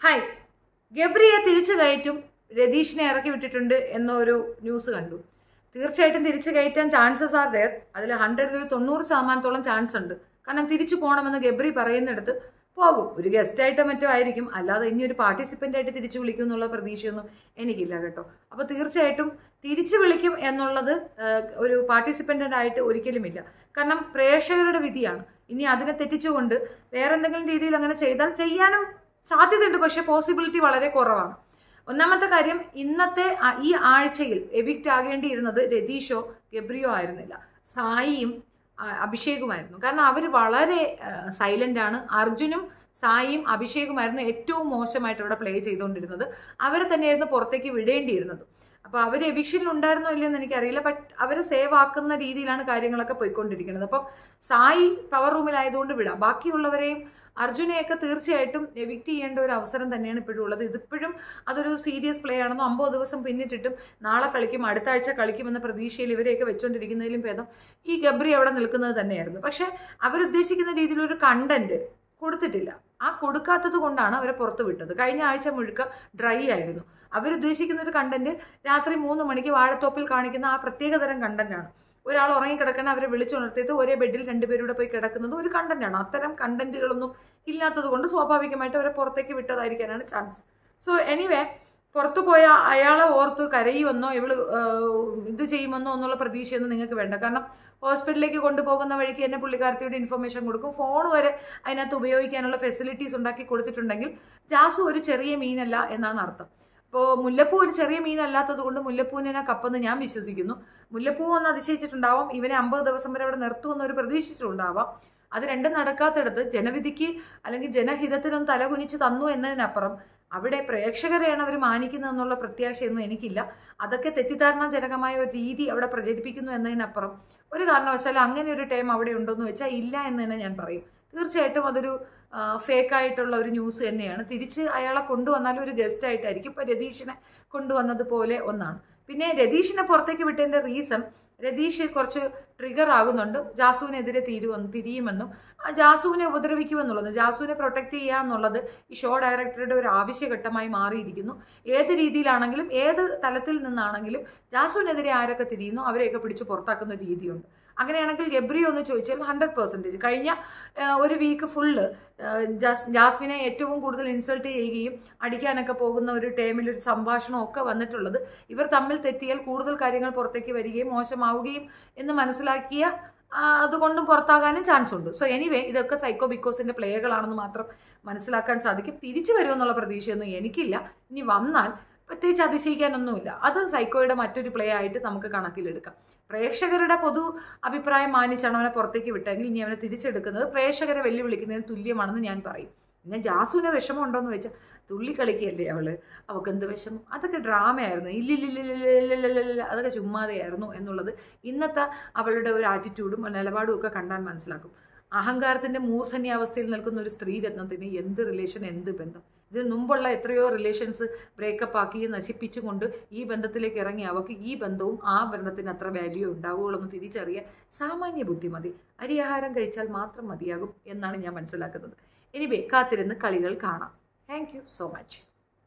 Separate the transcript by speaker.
Speaker 1: hi ഗബ്രിയെ തിരിച്ചു കയറ്റും രതീഷിനെ ഇറക്കി വിട്ടിട്ടുണ്ട് എന്നൊരു ന്യൂസ് കണ്ടു തീർച്ചയായിട്ടും തിരിച്ചു കയറ്റാൻ ചാൻസസ് ആർ ദയർ അതിൽ ഹൺഡ്രഡിൽ ഒരു തൊണ്ണൂറ് ശതമാനത്തോളം ചാൻസ് ഉണ്ട് കാരണം തിരിച്ചു പോകണമെന്ന് ഗബ്രി പറയുന്നിടത്ത് പോകും ഒരു ഗസ്റ്റ് ആയിട്ടോ മറ്റോ ആയിരിക്കും അല്ലാതെ ഇനി ഒരു പാർട്ടിസിപ്പൻ്റ് ആയിട്ട് തിരിച്ചു വിളിക്കും എന്നുള്ള പ്രതീക്ഷയൊന്നും എനിക്കില്ല കേട്ടോ അപ്പോൾ തീർച്ചയായിട്ടും തിരിച്ചു വിളിക്കും എന്നുള്ളത് ആഹ്, ഒരു പാർട്ടിസിപ്പൻ്റ് ആയിട്ട് ഒരിക്കലുമില്ല കാരണം പ്രേക്ഷകരുടെ വിധിയാണ് ഇനി അതിനെ തെറ്റിച്ചുകൊണ്ട് വേറെ എന്തെങ്കിലും രീതിയിൽ അങ്ങനെ ചെയ്താൽ ചെയ്യാനും സാധ്യതയുണ്ട് പക്ഷേ പോസിബിലിറ്റി വളരെ കുറവാണ് ഒന്നാമത്തെ കാര്യം ഇന്നത്തെ ആ- ഈ ആഴ്ചയിൽ എവിക്റ്റ് ആകേണ്ടിയിരുന്നത് രതീഷോ ഗബ്രിയോ ആയിരുന്നില്ല സായിയും ആ, അഭിഷേകുമായിരുന്നു കാരണം അവർ വളരെ സൈലന്റ് ആണ് അർജുനും സായിയും അഭിഷേകുമായിരുന്നു ഏറ്റവും മോശമായിട്ട് അവിടെ പ്ലേ ചെയ്തുകൊണ്ടിരുന്നത് അവരെ തന്നെയായിരുന്നു പുറത്തേക്ക് വിടേണ്ടിയിരുന്നത് അപ്പോൾ അവർ എവിക്ഷനിൽ ഉണ്ടായിരുന്നോ ഇല്ലെന്ന് എനിക്കറിയില്ല ബട്ട് അവരെ സേവ് ആക്കുന്ന രീതിയിലാണ് കാര്യങ്ങളൊക്കെ പോയിക്കൊണ്ടിരിക്കുന്നത് അപ്പം സായി പവർ റൂമിലായതുകൊണ്ട് വിടാം ബാക്കിയുള്ളവരെയും അർജുനെയൊക്കെ തീർച്ചയായിട്ടും എവിക്റ്റ് ചെയ്യേണ്ട ഒരു അവസരം തന്നെയാണ് ഇപ്പോഴും ഉള്ളത് ഇതിപ്പോഴും അതൊരു സീരിയസ് പ്ലേ ആണെന്നോ അമ്പത് ദിവസം പിന്നിട്ടിട്ടും നാളെ കളിക്കും അടുത്ത ആഴ്ച കളിക്കുമെന്ന പ്രതീക്ഷയിൽ ഇവരെയൊക്കെ വെച്ചുകൊണ്ടിരിക്കുന്നതിലും ഭേദം ഈ ഗബ്രി അവിടെ നിൽക്കുന്നത് തന്നെയായിരുന്നു പക്ഷേ അവരുദ്ദേശിക്കുന്ന രീതിയിലൊരു കണ്ടന്റ് കൊടുത്തിട്ടില്ല ആ കൊടുക്കാത്തത് കൊണ്ടാണ് അവരെ പുറത്ത് വിട്ടത് കഴിഞ്ഞ ആഴ്ച മുഴുക്ക ഡ്രൈ ആയിരുന്നു അവരുദ്ദേശിക്കുന്ന ഒരു കണ്ടന്റ് രാത്രി മൂന്ന് മണിക്ക് വാഴത്തോപ്പിൽ കാണിക്കുന്ന ആ പ്രത്യേകതരം കണ്ടന്റാണ് ഒരാൾ ഉറങ്ങിക്കിടക്കണ അവരെ വിളിച്ചുണർത്തിയിട്ട് ഒരേ ബെഡിൽ രണ്ടുപേരൂടെ പോയി കിടക്കുന്നത് ഒരു കണ്ടന്റാണ് അത്തരം കണ്ടന്റുകളൊന്നും ഇല്ലാത്തത് കൊണ്ട് സ്വാഭാവികമായിട്ട് അവരെ പുറത്തേക്ക് വിട്ടതായിരിക്കാനാണ് ചാൻസ് സോ എനിവേ പുറത്തു പോയ അയാളെ ഓർത്ത് കരയുമെന്നോ ഇവള് ആഹ്, ഇത് ചെയ്യുമെന്നോ എന്നുള്ള പ്രതീക്ഷയൊന്നും നിങ്ങൾക്ക് വേണ്ട കാരണം ഹോസ്പിറ്റലിലേക്ക് കൊണ്ടുപോകുന്ന വഴിക്ക് തന്നെ പുള്ളിക്കാരത്തിയുടെ ഇൻഫർമേഷൻ കൊടുക്കും ഫോൺ വരെ അതിനകത്ത് ഉപയോഗിക്കാനുള്ള ഫെസിലിറ്റീസ് ഉണ്ടാക്കി കൊടുത്തിട്ടുണ്ടെങ്കിൽ ജാസു ഒരു ചെറിയ മീനല്ല എന്നാണ് അർത്ഥം ഇപ്പോൾ മുല്ലപ്പൂ ഒരു ചെറിയ മീനല്ലാത്തത് കൊണ്ട് മുല്ലപ്പൂവിനെ കപ്പെന്ന് ഞാൻ വിശ്വസിക്കുന്നു മുല്ലപ്പൂ ഒന്ന് അതിശയിച്ചിട്ടുണ്ടാവാം ഇവനെ അമ്പത് ദിവസം വരെ അവിടെ നിർത്തുമെന്ന് ഒരു പ്രതീക്ഷിച്ചിട്ടുണ്ടാവാം അത് രണ്ടും നടക്കാത്തിടത്ത് ജനവിധിക്ക് അല്ലെങ്കിൽ ജനഹിതത്തിനൊന്ന് തലകുനിച്ച് തന്നു എന്നതിനപ്പുറം അവിടെ പ്രേക്ഷകരെയാണ് അവർ മാനിക്കുന്നതെന്നുള്ള പ്രത്യാശയൊന്നും എനിക്കില്ല അതൊക്കെ തെറ്റിദ്ധാരണാജനകമായ ഒരു രീതി അവിടെ പ്രചരിപ്പിക്കുന്നു എന്നതിനപ്പുറം ഒരു കാരണവശാലും അങ്ങനെ ഒരു ടൈം അവിടെ ഉണ്ടോയെന്ന് വെച്ചാൽ ഇല്ല എന്ന് തന്നെ ഞാൻ പറയും തീർച്ചയായിട്ടും അതൊരു ഫേക്ക് ആയിട്ടുള്ള ഒരു ന്യൂസ് തന്നെയാണ് തിരിച്ച് അയാളെ കൊണ്ടുവന്നാൽ ഒരു ഗസ്റ്റ് ആയിട്ടായിരിക്കും ഇപ്പം രതീഷിനെ കൊണ്ടുവന്നതുപോലെ ഒന്നാണ് പിന്നെ രതീഷിനെ പുറത്തേക്ക് വിട്ടതിൻ്റെ റീസൺ രതീഷ് കുറച്ച് ട്രിഗർ ആകുന്നുണ്ട് ജാസുവിനെതിരെ തീരുമെന്ന് തിരിയുമെന്നും ആ ജാസുവിനെ ഉപദ്രവിക്കുമെന്നുള്ളത് ജാസുവിനെ പ്രൊട്ടക്ട് ചെയ്യുക എന്നുള്ളത് ഈ ഷോ ഡയറക്ടറുടെ ഒരു ആവശ്യഘട്ടമായി മാറിയിരിക്കുന്നു ഏത് രീതിയിലാണെങ്കിലും ഏത് തലത്തിൽ നിന്നാണെങ്കിലും ജാസുവിനെതിരെ ആരൊക്കെ തിരിയുന്നു അവരെയൊക്കെ പിടിച്ച് പുറത്താക്കുന്ന ഒരു രീതിയുണ്ട് അങ്ങനെയാണെങ്കിൽ ഗബ്രി ഒന്ന് ചോദിച്ചാൽ ഹൺഡ്രഡ് പെർസെൻറ്റേജ് കഴിഞ്ഞ ആ, ഒരു വീക്ക് ഫുള്ള് ജാസ് ജാസ്മിനെ ഏറ്റവും കൂടുതൽ ഇൻസൾട്ട് ചെയ്യുകയും അടിക്കാനൊക്കെ പോകുന്ന ഒരു ടൈമിൽ ഒരു സംഭാഷണം ഒക്കെ വന്നിട്ടുള്ളത് ഇവർ തമ്മിൽ തെറ്റിയാൽ കൂടുതൽ കാര്യങ്ങൾ പുറത്തേക്ക് വരികയും മോശമാവുകയും എന്ന് മനസ്സിലാക്കിയ ആ, അതുകൊണ്ടും പുറത്താകാനും ചാൻസ് ഉണ്ട് സോ എനിവേ ഇതൊക്കെ സൈക്കോ ബിക്കോസിന്റെ പ്ലേകളാണെന്ന് മാത്രം മനസ്സിലാക്കാൻ സാധിക്കും തിരിച്ചു വരുമെന്നുള്ള പ്രതീക്ഷയൊന്നും എനിക്കില്ല ഇനി വന്നാൽ പ്രത്യേകിച്ച് അതിശയിക്കാനൊന്നുമില്ല അത് സൈക്കോയുടെ മറ്റൊരു പ്ലേ ആയിട്ട് നമുക്ക് കണക്കിലെടുക്കാം പ്രേക്ഷകരുടെ പൊതു അഭിപ്രായം മാനിച്ചാണ് അവനെ പുറത്തേക്ക് വിട്ടെങ്കിൽ ഇനി അവനെ തിരിച്ചെടുക്കുന്നത് പ്രേക്ഷകരെ വെല്ലുവിളിക്കുന്നതിന് തുല്യമാണെന്ന് ഞാൻ പറയും പിന്നെ ജാസുവിന് വിഷമം ഉണ്ടോയെന്ന് വെച്ചാൽ തുള്ളി കളിക്കുകയല്ലേ അവള് അവൾക്ക് എന്ത് വിഷമം അതൊക്കെ ഡ്രാമയായിരുന്നു ഇല്ലില്ലില്ലില്ലില്ലില്ലില്ല അതൊക്കെ ചുമ്മാതെയായിരുന്നു എന്നുള്ളത് ഇന്നത്തെ അവളുടെ ഒരു ആറ്റിറ്റ്യൂഡും നിലപാടും ഒക്കെ കണ്ടാൽ മനസ്സിലാക്കും അഹങ്കാരത്തിന്റെ മൂർധന്യാവസ്ഥയിൽ നിൽക്കുന്ന ഒരു സ്ത്രീ രത്നത്തിന് എന്ത് റിലേഷൻ എന്ത് ബന്ധം ഇതിന് മുമ്പുള്ള എത്രയോ റിലേഷൻസ് ബ്രേക്കപ്പ് ആക്കി നശിപ്പിച്ചുകൊണ്ട് ഈ ബന്ധത്തിലേക്ക് ഇറങ്ങി അവർക്ക് ഈ ബന്ധവും ആ ബന്ധത്തിന് അത്ര വാല്യൂ ഉണ്ടാവുകയുള്ളൂ എന്ന് തിരിച്ചറിയാൻ സാമാന്യ ബുദ്ധി മതി അരിയാഹാരം കഴിച്ചാൽ മാത്രം മതിയാകും എന്നാണ് ഞാൻ മനസ്സിലാക്കുന്നത് എനിവേ കാത്തിരുന്ന് കളികൾ കാണാം താങ്ക് യു സോ മച്ച്